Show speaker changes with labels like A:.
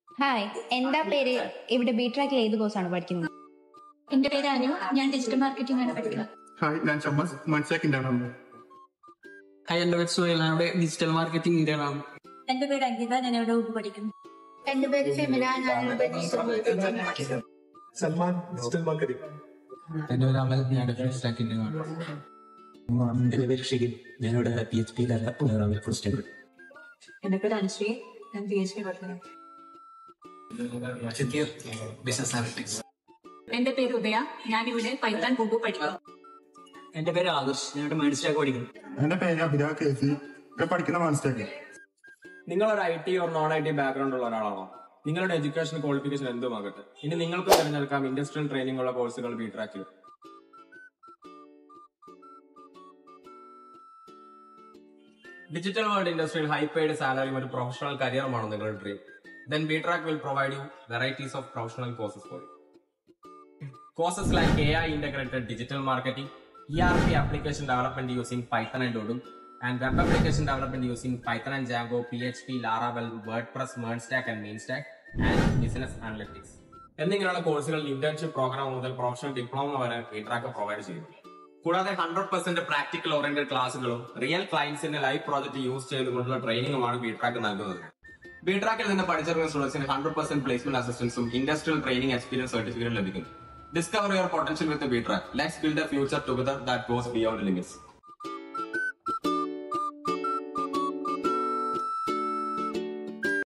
A: Hi എന്താ പേര് ഇവിടെ ബി ട്രാക്കിൽ ഏത് കോഴ്സാണ് പഠിക്കുന്നത്
B: എന്റെ പേര് അനു ഞാൻ ഡിജിറ്റൽ മാർക്കറ്റിംഗ് ആണ് പഠിക്കുന്നത്
C: ഹായ് ഞാൻ ചമ്മസ് മനസ്സിലാക്കിണ്ടാണ്
D: ഹായ് എൻ്റെ പേര് സുഹേൽ ഞാൻ ഇവിടെ ഡിജിറ്റൽ മാർക്കറ്റിംഗ് ഇന്ത്യൻ ആണ്
B: എന്റെ പേര് അങ്കിത ഞാൻ ഇവിടെ ഉപ്പ് പഠിക്കുന്നു
E: എന്റെ പേര് ഫെമിന ഞാൻ
F: സൽമാൻ ഡിജിറ്റൽ മാർക്കറ്റിംഗ്
D: എൻ്റെ പേര് അമൽ ഞാൻ ഡിഫറൻസ് ലാക്ക് ഇന്ത്യൻ ആണ്
G: എന്റെ പേര് ഷിഗിൻ ഞാനിവിടെ പി എച്ച് പിയിലല്ല ഫുൾ സ്റ്റേബിൾ
B: എന്റെ പേര് അനുശ്രീ ഞാൻ പി എച്ച് ഡി പഠിക്കുന്നു
D: ബിസിനസ് അനലിറ്റിക്സ്
B: എന്റെ പേര് ഉദയ ഞാൻ ഇവിടെ പൈത്താൻ കുമ്പു പഠിക്കുന്നു
G: എന്റെ പേര് ആദർശ് ഞാനിവിടെ മനസ്സിലാക്കി പഠിക്കുന്നു
C: എന്റെ പേര് അഭിരാ കെ സി ഇവിടെ പഠിക്കുന്ന മനസ്സിലാക്കി
H: നിങ്ങൾ ഒരു I T or non I T background ഉള്ള ഒരാളാണോ നിങ്ങളുടെ എഡ്യൂക്കേഷൻ ക്വാളിഫിക്കേഷൻ എന്തുമാകട്ടെ ഇനി നിങ്ങൾക്ക് തിരഞ്ഞെടുക്കാം ഇൻഡസ്ട്രിയൽ ട്രെയിനിംഗ് ഉള്ള കോഴ്സുകൾ ബി ട്രാക്കിൽ ഡിജിറ്റൽ വേൾഡ് ഇൻഡസ്ട്രിയിൽ ഹൈ പെയ്ഡ് സാലറിയും ഒരു പ്രൊഫഷണൽ കരിയറുമാണോ നിങ്ങളുടെ dream then B track will provide you varieties of professional courses for you courses like A I integrated digital marketing E R P application development using Python and ഒഡും and web application development using Python and Django, PHP, Laravel, WordPress, MERNStack and MainStack, and Business Analytics. എന്നിങ്ങനെയുള്ള കോഴ്സുകൾ internship programme മുതൽ professional diploma വരെ Btrack provide ചെയ്യുന്നു കൂടാതെ hundred percent practical oriented ക്ലാസുകളും real ക്ലയൻസിന്റെ live project use ചെയ്തുകൊണ്ടുള്ള ട്രെയിനിങ്ങുമാണ് ബിട്രാക്ക് നൽകുന്നത് ബിട്രാക്കിൽ നിന്ന് പഠിച്ചിറങ്ങുന്ന സ്റ്റുഡൻസിന് ഹൺഡ്രഡ് പെർസെന്റ് പ്ലേസ്മെന്റ് അസിസ്റ്റൻസും ഇൻഡസ്ട്രിയൽ ട്രെയിനിങ് എക്സ്പീരിയൻസ് സർട്ടിഫിക്കറ്റും ലഭിക്കും discover your potential with Btrack let's build a future together that goes beyond limits